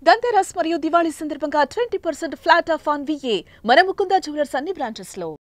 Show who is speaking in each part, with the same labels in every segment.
Speaker 1: దంతెరస్ మరియు దివాళీ సందర్భంగా twenty percent flat off on విఏ మన ముకుంద జ్యువెలర్స్ అన్ని బ్రాంచెస్ లో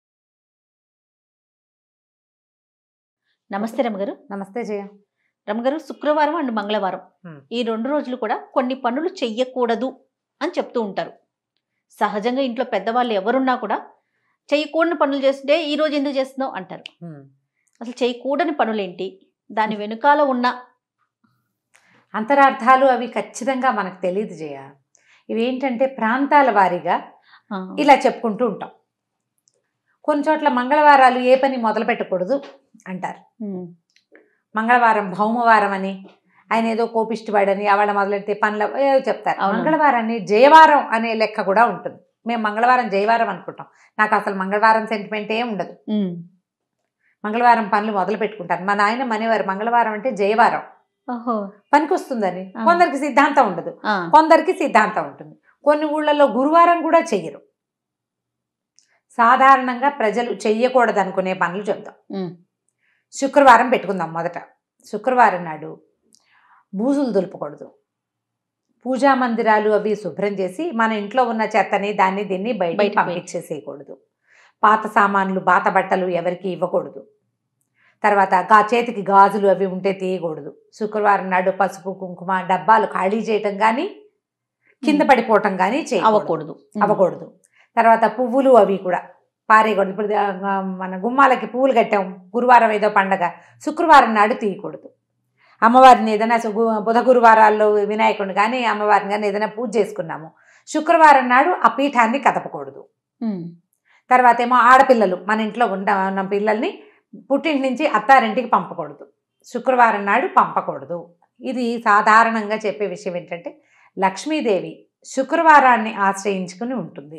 Speaker 2: నమస్తే రమగారు
Speaker 3: నమస్తే జయ
Speaker 2: రమగారు శుక్రవారం అండ్ మంగళవారం
Speaker 3: Hmm.
Speaker 2: ఈ రెండు రోజులు కూడా కొన్ని పనులు చెయ్యకూడదు అని చెప్తూ ఉంటారు సహజంగా ఇంట్లో పెద్దవాళ్ళు ఎవరున్నా కూడా చెయ్యకూడని పనులు చేస్తుంటే ఈ రోజు ఎందుకు చేస్తున్నావు అంటారు అసలు చేయకూడని పనులేంటి దాని వెనుకాల ఉన్న
Speaker 3: అంతరార్థాలు అవి ఖచ్చితంగా మనకు తెలియదు జయ ఇవి ఏంటంటే ప్రాంతాల వారీగా
Speaker 2: ఆ,
Speaker 3: ఇలా చెప్పుకుంటూ ఉంటాం కొన్ని చోట్ల మంగళవారాలు ఏ పని మొదలు పెట్టకూడదు అంటారు
Speaker 2: ఉమ్,
Speaker 3: మంగళవారం భౌమవారం అని ఆయన ఏదో కోపిష్టివాడని ఆవిడ మొదలెడితే పనుల ఏదో చెప్తారు
Speaker 2: అవును.
Speaker 3: మంగళవారాన్ని జయవారం అనే లెక్క కూడా ఉంటుంది మేము మంగళవారం జయవారం అనుకుంటాం నాకు అసలు మంగళవారం సెంటిమెంట్ ఏం ఉండదు
Speaker 2: ఉమ్.
Speaker 3: మంగళవారం పనులు మొదలు పెట్టుకుంటారు మా నాయన మనేవారు మంగళవారం అంటే జయవారం
Speaker 2: ఓహో
Speaker 3: పనికి వస్తుందని
Speaker 2: ఆ.
Speaker 3: కొందరికి సిద్ధాంతం ఉండదు
Speaker 2: ఆ,
Speaker 3: కొందరికి సిద్ధాంతం ఉంటుంది కొన్ని ఊళ్ళల్లో గురువారం కూడా చెయ్యరు సాధారణంగా ప్రజలు చెయ్యకూడదు అనుకునే పనులు చెప్తాం
Speaker 2: ఉమ్,
Speaker 3: శుక్రవారం పెట్టుకుందాం మొదట శుక్రవారం నాడు బూజులు దులుపకూడదు పూజా మందిరాలు అవి శుభ్రం చేసి మన ఇంట్లో ఉన్న చెత్తని దాన్ని దీన్ని బయట
Speaker 2: బయటికి
Speaker 3: పంపించేసేయకూడదు పాత సామాన్లు బాత బట్టలు ఎవరికి ఇవ్వకూడదు తర్వాత గా చేతికి గాజులు అవి ఉంటే తీయకూడదు శుక్రవారం నాడు పసుపు కుంకుమ డబ్బాలు ఖాళీ చేయటం కానీ కింద పడిపోవటం కానీ చేయకూడదు
Speaker 2: అవ్వకూడదు ఉమ్,
Speaker 3: అవ్వకూడదు తర్వాత పువ్వులు అవి కూడా పారేయకూడదు ఇప్పుడు ఆ, మన గుమ్మాలకి పువ్వులు కట్టాం గురువారం ఏదో పండగ శుక్రవారం నాడు తీయకూడదు అమ్మవారిని ఏదైనా సు- గు- బుధ గురువారాల్లో వినాయకుడిని కానీ అమ్మవారిని కానీ ఏదైనా పూజ చేసుకున్నాము శుక్రవారం నాడు ఆ పీఠాన్ని కదపకూడదు
Speaker 2: ఉమ్,
Speaker 3: తర్వాత ఏమో ఆడపిల్లలు మన ఇంట్లో ఉన్న ఉన్న పిల్లల్ని పుట్టింటి నుంచి అత్తారింటికి పంపకూడదు శుక్రవారం నాడు పంపకూడదు ఇది సాధారణంగా చెప్పే విషయం ఏంటంటే లక్ష్మీదేవి శుక్రవారాన్ని ఆశ్రయించుకుని ఉంటుంది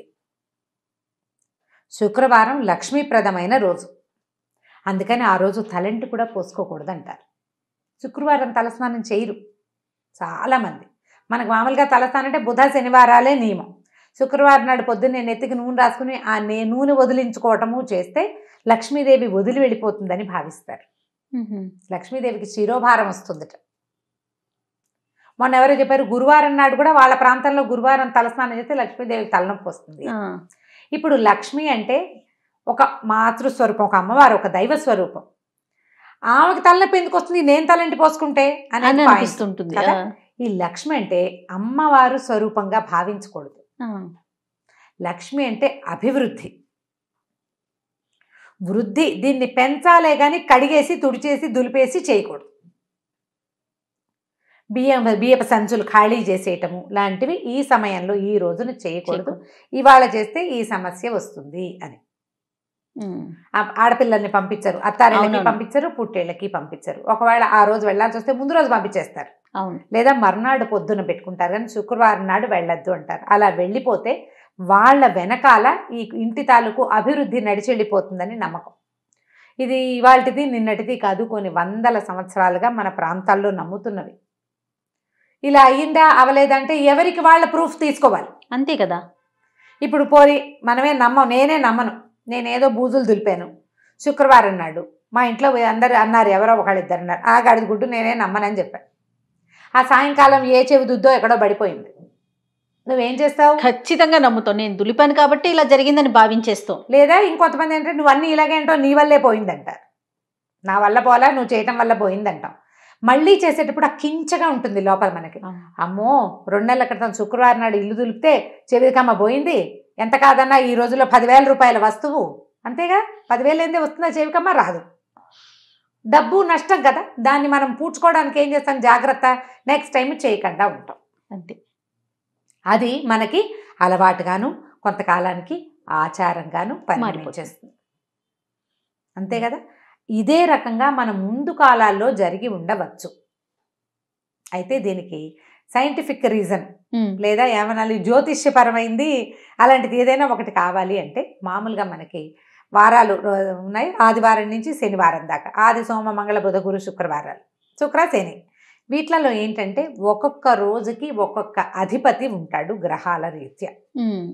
Speaker 3: శుక్రవారం లక్ష్మీప్రదమైన రోజు అందుకని ఆ రోజు తలంటి కూడా పోసుకోకూడదు అంటారు శుక్రవారం తలస్నానం చేయరు చాలామంది మనకు మామూలుగా తలస్నానం అంటే బుధ శనివారాలే నియమం శుక్రవారం నాడు పొద్దున్నే నెత్తికి నూనె రాసుకుని ఆ నే నూనె వదిలించుకోవటము చేస్తే లక్ష్మీదేవి వదిలి వెళ్ళిపోతుందని భావిస్తారు
Speaker 2: ఉమ్,
Speaker 3: లక్ష్మీదేవికి శిరోభారం వస్తుందట మొన్న ఎవరో చెప్పారు గురువారం నాడు కూడా వాళ్ళ ప్రాంతంలో గురువారం తలస్నానం చేస్తే లక్ష్మీదేవికి తలనొప్పి వస్తుంది
Speaker 2: ఆ,
Speaker 3: ఇప్పుడు లక్ష్మి అంటే ఒక మాతృస్వరూపం ఒక అమ్మవారు ఒక దైవ స్వరూపం ఆమెకి తలనొప్పి ఎందుకు వస్తుంది నేను తలంటి పోసుకుంటే
Speaker 2: అని
Speaker 3: అనేది point.
Speaker 2: అనిపిస్తుంటుంది
Speaker 3: కదా?
Speaker 2: ఆ,
Speaker 3: ఈ లక్ష్మి అంటే అమ్మవారు స్వరూపంగా భావించకూడదు
Speaker 2: ఆ,
Speaker 3: లక్ష్మి అంటే అభివృద్ధి వృద్ధి దీన్ని పెంచాలే కానీ కడిగేసి తుడిచేసి దులిపేసి చేయకూడదు బియ్యం బియ్యపు సంచులు ఖాళీ చేసేయటము లాంటివి ఈ సమయంలో ఈ రోజున చేయకూడదు ఇవాళ చేస్తే ఈ సమస్య వస్తుంది అని
Speaker 2: ఉమ్,
Speaker 3: ఆ- ఆడపిల్లల్ని పంపించరు అత్తారిళ్ళకి
Speaker 2: అవునవును.
Speaker 3: పంపించరు పుట్టేళ్ళకి పంపించరు ఒకవేళ ఆ రోజు వెళ్ళాల్సి వస్తే ముందు రోజు పంపించేస్తారు
Speaker 2: అవును
Speaker 3: లేదా మర్నాడు పొద్దున పెట్టుకుంటారు కానీ శుక్రవారం నాడు వెళ్ళొద్దు అంటారు అలా వెళ్ళిపోతే వాళ్ళ వెనకాల ఈ ఇంటి తాలూకు అభివృద్ధి నడిచెళ్ళిపోతుందని నమ్మకం ఇది ఇవాళది నిన్నటిది కాదు కొన్ని వందల సంవత్సరాలుగా మన ప్రాంతాల్లో నమ్ముతున్నవి ఇలా అయ్యిందా అవలేదంటే ఎవరికి వాళ్ళ ప్రూఫ్ తీసుకోవాలి
Speaker 2: అంతే కదా
Speaker 3: ఇప్పుడు పోరి మనమే నమ్మం నేనే నమ్మను నేనేదో బూజులు దులిపాను శుక్రవారం నాడు మా ఇంట్లో అందరు అన్నారు ఎవరో ఒకళ్ళిద్దరు అన్నారు ఆ గడిది గుడ్డు నేనే నమ్మనని చెప్పాను ఆ సాయంకాలం ఏ చెవి దుద్దో ఎక్కడో పడిపోయింది నువ్వేం చేస్తావు
Speaker 2: ఖచ్చితంగా నమ్ముతాం నేను దులిపాను కాబట్టి ఇలా జరిగిందని భావించేస్తాం
Speaker 3: లేదా ఇంకొంతమంది ఏంటంటే నువ్వు అన్నీ ఇలాగేంటో నీ వల్లే పోయిందంటారు నా వల్ల పోలా నువ్వు చేయటం వల్ల పోయిందంటాం మళ్ళీ చేసేటప్పుడు ఆ కించగా ఉంటుంది లోపల మనకి అమ్మో రెండు నెలల క్రితం శుక్రవారం నాడు ఇల్లు దులిపితే చెవికమ్మ పోయింది ఎంత కాదన్నా ఈ రోజుల్లో పదివేల రూపాయల వస్తువు అంతేగా పదివేలు ఏందే వస్తుందా చెవికమ్మ రాదు డబ్బు నష్టం కదా దాన్ని మనం పూడ్చుకోవడానికి ఏం చేస్తాం జాగ్రత్త నెక్స్ట్ టైం చేయకుండా ఉంటాం
Speaker 2: అంతే
Speaker 3: అది మనకి అలవాటుగాను కొంతకాలానికి ఆచారంగాను పరిణమించేస్తుంది అంతే కదా ఇదే రకంగా మన ముందు కాలాల్లో జరిగి ఉండవచ్చు అయితే దీనికి సైంటిఫిక్ రీజన్
Speaker 2: ఉమ్,
Speaker 3: లేదా ఏమనాలి జ్యోతిష్యపరమైంది అలాంటిది ఏదైనా ఒకటి కావాలి అంటే మామూలుగా మనకి వారాలు రో- ఉన్నాయి ఆదివారం నుంచి శనివారం దాకా ఆది సోమ మంగళ బుధ గురు శుక్రవారాలు శుక్ర శని వీటిలలో ఏంటంటే ఒక్కొక్క రోజుకి ఒక్కొక్క అధిపతి ఉంటాడు గ్రహాల రీత్యా
Speaker 2: ఉమ్,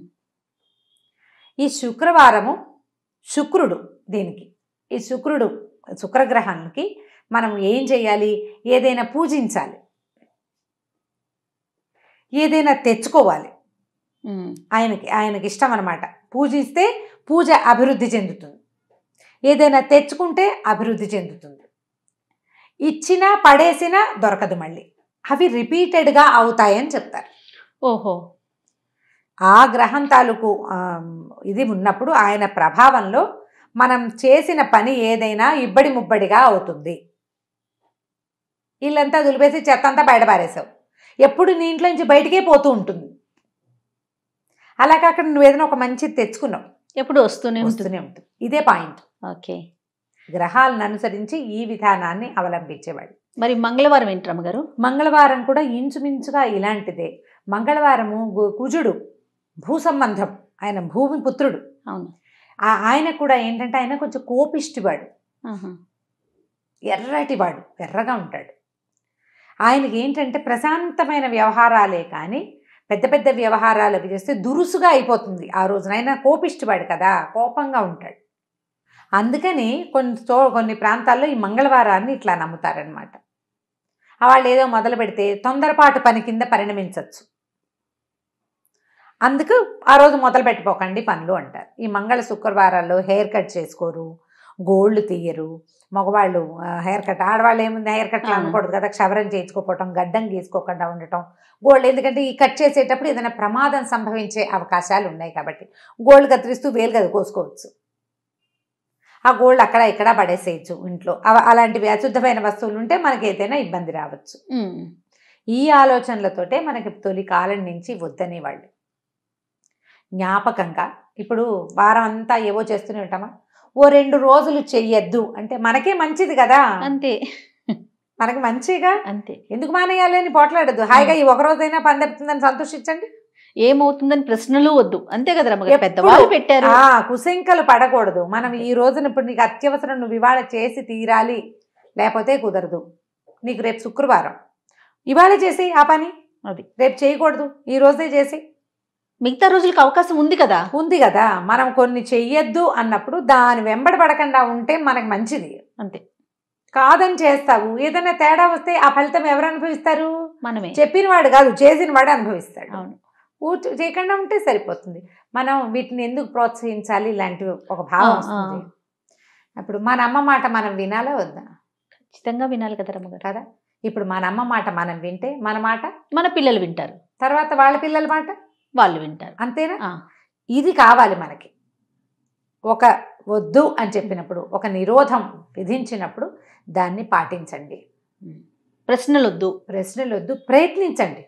Speaker 3: ఈ శుక్రవారము శుక్రుడు దీనికి ఈ శుక్రుడు శుక్రగ్రహానికి మనం ఏం చేయాలి ఏదైనా పూజించాలి ఏదైనా తెచ్చుకోవాలి
Speaker 2: ఉమ్.
Speaker 3: ఆయనకి ఆయనకి ఇష్టం అనమాట పూజిస్తే పూజ అభివృద్ధి చెందుతుంది ఏదైనా తెచ్చుకుంటే అభివృద్ధి చెందుతుంది ఇచ్చినా పడేసినా దొరకదు మళ్ళీ అవి రిపీటెడ్గా అవుతాయని చెప్తారు
Speaker 2: ఓహో
Speaker 3: ఆ గ్రహం తాలూకు ఆమ్, ఇది ఉన్నప్పుడు ఆయన ప్రభావంలో మనం చేసిన పని ఏదైనా ఇబ్బడి ముబ్బడిగా అవుతుంది ఇల్లంతా దులిపేసి చెత్త అంతా బయట పారేసావు ఎప్పుడు నీ ఇంట్లో నుంచి బయటికే పోతూ ఉంటుంది అలా కాకుండా నువ్వు ఏదైనా ఒక మంచిది తెచ్చుకున్నావు
Speaker 2: ఎప్పుడు వస్తూనే ఉంటుంది
Speaker 3: వస్తూనే ఉంటుంది ఇదే పాయింట్
Speaker 2: ఓకే
Speaker 3: గ్రహాలను అనుసరించి ఈ విధానాన్ని అవలంబించేవాడు
Speaker 2: మరి మంగళవారం ఏంటి రమ్మగారు
Speaker 3: మంగళవారం కూడా ఇంచుమించుగా ఇలాంటిదే మంగళవారము గు- కుజుడు భూ సంబంధం ఆయన భూమి పుత్రుడు
Speaker 2: అవును
Speaker 3: ఆ- ఆయన కూడా ఏంటంటే ఆయన కొంచెం కోపిష్టివాడు
Speaker 2: ఆహా.
Speaker 3: ఎర్రటివాడు ఎర్రగా ఉంటాడు ఆయనకి ఏంటంటే ప్రశాంతమైన వ్యవహారాలే కానీ పెద్ద పెద్ద వ్యవహారాలు అవి చేస్తే దురుసుగా అయిపోతుంది ఆ రోజున ఆయన కోపిష్టివాడు కదా కోపంగా ఉంటాడు అందుకని కొన్ని చో కొన్ని ప్రాంతాల్లో ఈ మంగళవారాన్ని ఇట్లా నమ్ముతారనమాట వాళ్ళు ఏదో మొదలు పెడితే తొందరపాటు పని కింద పరిణమించవచ్చు అందుకు ఆ రోజు మొదలు పెట్టిపోకండి పనులు అంటారు ఈ మంగళ శుక్రవారాల్లో హెయిర్ కట్ చేసుకోరు గోళ్ళు తీయరు మగవాళ్ళు హెయిర్ కట్ ఆడవాళ్ళు ఏముంది హెయిర్ కట్లు
Speaker 2: అవును.
Speaker 3: అనకూడదు కదా క్షవరం చేయించుకోకపోవటం గడ్డం గీసుకోకుండా ఉండటం గోల్డ్ ఎందుకంటే ఈ కట్ చేసేటప్పుడు ఏదైనా ప్రమాదం సంభవించే అవకాశాలు ఉన్నాయి కాబట్టి గోల్డ్ కత్తిరిస్తూ వేలు కదా కోసుకోవచ్చు ఆ గోల్డ్ అక్కడ ఇక్కడ పడేసేయచ్చు ఇంట్లో అవ- అలాంటివి అశుద్ధమైన వస్తువులు ఉంటే మనకి ఏదైనా ఇబ్బంది రావచ్చు
Speaker 2: ఉమ్.
Speaker 3: ఈ ఆలోచనలతోటే మనకి తొలి కాలం నుంచి వద్దనేవాళ్ళు జ్ఞాపకంగా ఇప్పుడు వారం అంతా ఏవో చేస్తూనే ఉంటామా ఓ రెండు రోజులు చెయ్యొద్దు అంటే మనకే మంచిది కదా
Speaker 2: అంతే
Speaker 3: మనకి మంచిగా
Speaker 2: అంతే
Speaker 3: ఎందుకు మానేయాలి అని పోట్లాడద్దు హాయిగా ఈ ఒక రోజైనా పని తప్పుతుందని సంతోషించండి
Speaker 2: ఏమవుతుందని ప్రశ్నలు వద్దు అంతే కదా రమ్మగారు
Speaker 3: ఎప్పుడు-
Speaker 2: పెద్దవాళ్ళు పెట్టారు
Speaker 3: ఆ కుశంకలు పడకూడదు మనం ఈ రోజున ఇప్పుడు నీకు అత్యవసరం నువ్వు ఇవాళ చేసి తీరాలి లేకపోతే కుదరదు నీకు రేపు శుక్రవారం ఇవాళ చేసి ఆ పని
Speaker 2: అది
Speaker 3: రేపు చేయకూడదు ఈ రోజే చేసి
Speaker 2: మిగతా రోజులకు అవకాశం ఉంది కదా
Speaker 3: ఉంది కదా మనం కొన్ని చెయ్యొద్దు అన్నప్పుడు దాని వెంబడి పడకుండా ఉంటే మనకు మంచిది
Speaker 2: అంతే
Speaker 3: కాదని చేస్తావు ఏదైనా తేడా వస్తే ఆ ఫలితం ఎవరు అనుభవిస్తారు
Speaker 2: మనమే
Speaker 3: చెప్పిన వాడు కాదు చేసిన వాడు అనుభవిస్తాడు
Speaker 2: అవును
Speaker 3: ఊ- చేయకుండా ఉంటే సరిపోతుంది మనం వీటిని ఎందుకు ప్రోత్సహించాలి ఇలాంటివి ఒక భావం
Speaker 2: ఆ,
Speaker 3: వస్తుంది
Speaker 2: ఆ.
Speaker 3: అప్పుడు మన అమ్మ మాట మనం వినాలా వద్దా
Speaker 2: ఖచ్చితంగా వినాలి కదా రమ్మగారు
Speaker 3: కదా ఇప్పుడు మన అమ్మ మాట మనం వింటే మన మాట
Speaker 2: మన పిల్లలు వింటారు
Speaker 3: తర్వాత వాళ్ళ పిల్లల మాట
Speaker 2: వాళ్ళు వింటారు
Speaker 3: అంతేనా
Speaker 2: ఆ.
Speaker 3: ఇది కావాలి మనకి ఒక వద్దు అని చెప్పినప్పుడు ఒక నిరోధం విధించినప్పుడు దాన్ని పాటించండి
Speaker 2: ప్రశ్నలు వద్దు
Speaker 3: ప్రశ్నలు వద్దు ప్రయత్నించండి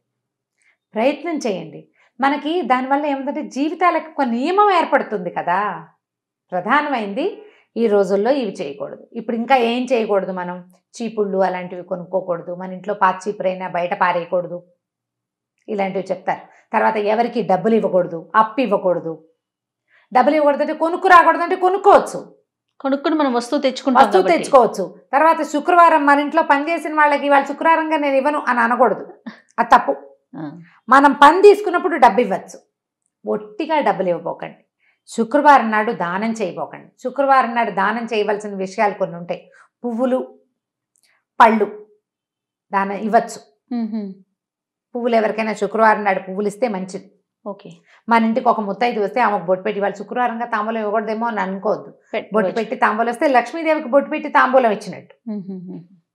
Speaker 3: ప్రయత్నం చేయండి మనకి దానివల్ల ఏముందంటే జీవితాలకు ఒక నియమం ఏర్పడుతుంది కదా ప్రధానమైంది ఈ రోజుల్లో ఇవి చేయకూడదు ఇప్పుడు ఇంకా ఏం చేయకూడదు మనం చీపుళ్ళు అలాంటివి కొనుక్కోకూడదు మన ఇంట్లో పాత చీపురైనా బయట పారేయకూడదు ఇలాంటివి చెప్తారు తర్వాత ఎవరికి డబ్బులు ఇవ్వకూడదు అప్పు ఇవ్వకూడదు డబ్బులు ఇవ్వకూడదు అంటే కొనుక్కు రాకూడదు అంటే కొనుక్కోవచ్చు
Speaker 2: కొనుక్కుని మనం వస్తువు తెచ్చుకుంటాం
Speaker 3: వస్తువు
Speaker 2: కాబట్టి.
Speaker 3: తెచ్చుకోవచ్చు తర్వాత శుక్రవారం మన ఇంట్లో పని చేసిన వాళ్ళకి వాళ్ళు శుక్రవారంగా నేను ఇవ్వను అని అనకూడదు అది తప్పు
Speaker 2: ఆ.
Speaker 3: మనం పని తీసుకున్నప్పుడు డబ్బు ఇవ్వచ్చు ఒట్టిగా డబ్బులు ఇవ్వబోకండి శుక్రవారం నాడు దానం చేయబోకండి శుక్రవారం నాడు దానం చేయవలసిన విషయాలు కొన్ని ఉంటాయి పువ్వులు పళ్ళు దానం ఇవ్వచ్చు
Speaker 2: మ్హూ.
Speaker 3: పువ్వులు ఎవరికైనా శుక్రవారం నాడు పువ్వులు ఇస్తే మంచిది
Speaker 2: ఓకే
Speaker 3: మన ఇంటికి ఒక ముత్తైదు వస్తే ఆమెకు బొట్టు పెట్టి వాళ్ళు శుక్రవారంగా తాంబూలం ఇవ్వకూడదేమో అని అనుకోవద్దు
Speaker 2: పెట్-
Speaker 3: బొట్టు పెట్టి తాంబూలం వస్తే లక్ష్మీదేవికి బొట్టు పెట్టి తాంబూలం ఇచ్చినట్టు
Speaker 2: మ్హూ.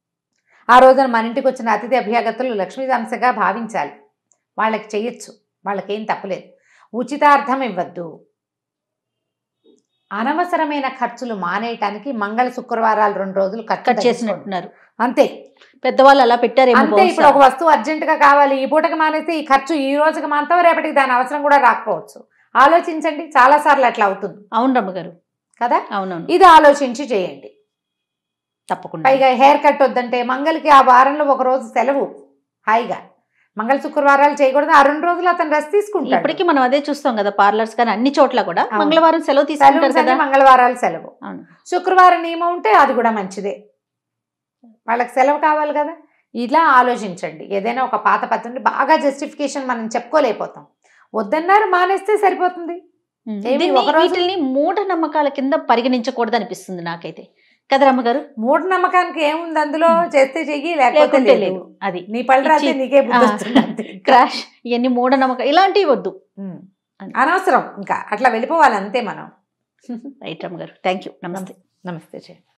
Speaker 3: ఆ రోజున మన ఇంటికి వచ్చిన అతిథి అభ్యాగతులు లక్ష్మీ అంశగా భావించాలి వాళ్ళకి చెయ్యొచ్చు వాళ్ళకేం తప్పలేదు ఉచితార్థం ఇవ్వద్దు అనవసరమైన ఖర్చులు మానేయటానికి మంగళ శుక్రవారాలు రెండు రోజులు ఖర్చు
Speaker 2: కట్
Speaker 3: తగ్గించుకోండి.
Speaker 2: చేసినట్టున్నారు
Speaker 3: అంతే
Speaker 2: పెద్దవాళ్ళు అలా పెట్టారేమో
Speaker 3: అంతే ఇప్పుడు
Speaker 2: బహుశా.
Speaker 3: ఒక వస్తువు అర్జెంట్ గా కావాలి ఈ పూటకి మానేస్తే ఈ ఖర్చు ఈ రోజుకి మాంతం రేపటికి దాని అవసరం కూడా రాకపోవచ్చు ఆలోచించండి చాలా సార్లు అట్లా అవుతుంది
Speaker 2: అవును రమ్మగారు
Speaker 3: కదా
Speaker 2: అవునవును
Speaker 3: ఇది ఆలోచించి చేయండి
Speaker 2: తప్పకుండా
Speaker 3: పైగా హెయిర్ కట్ వద్దంటే మంగళకి ఆ వారంలో ఒక రోజు సెలవు హాయిగా మంగళ శుక్రవారాలు చేయకూడదు ఆ రెండు రోజులు అతను రెస్ట్ తీసుకుంటాడు
Speaker 2: ఇప్పటికీ మనం అదే చూస్తాం కదా పార్లర్స్ కానీ అన్ని చోట్ల కూడా
Speaker 3: అవును.
Speaker 2: మంగళవారం సెలవు
Speaker 3: సెలవు
Speaker 2: తీసుకుంటారు కదా
Speaker 3: సరే, మంగళవారాలు సెలవు
Speaker 2: అవును.
Speaker 3: శుక్రవారం నియమం ఉంటే అది కూడా మంచిదే వాళ్ళకి సెలవు కావాలి కదా ఇలా ఆలోచించండి ఏదైనా ఒక పాత పద్ధతిని బాగా జస్టిఫికేషన్ మనం చెప్పుకోలేకపోతాం వద్దన్నారు మానేస్తే సరిపోతుంది
Speaker 2: ఉమ్.
Speaker 3: ఏమి
Speaker 2: దీన్ని
Speaker 3: ఒక రోజు-
Speaker 2: వీటిల్ని మూఢ నమ్మకాల కింద పరిగణించకూడదు అనిపిస్తుంది నాకైతే కదా రమ్మగారు
Speaker 3: మూఢనమ్మకానికి ఏముంది అందులో
Speaker 2: ఉమ్.
Speaker 3: చేస్తే చెయ్యి లేకపోతే
Speaker 2: లేకుంటే
Speaker 3: లేదు
Speaker 2: లేదు అది
Speaker 3: నీ పళ్ళు రాస్తే
Speaker 2: ఇచ్చి-
Speaker 3: నీకే బుద్ధి
Speaker 2: ఆ.
Speaker 3: వస్తుంది అంతే.
Speaker 2: క్రాష్ ఇవన్నీ మూఢనమ్మకం ఇలాంటివి వద్దు
Speaker 3: ఉమ్. అనవసరం ఇంకా అట్లా వెళ్ళిపోవాలి అంతే మనం
Speaker 2: రైట్ రమ్మగారు థ్యాంక్ యూ నమస్తే
Speaker 3: నమస్తే చెయ్యి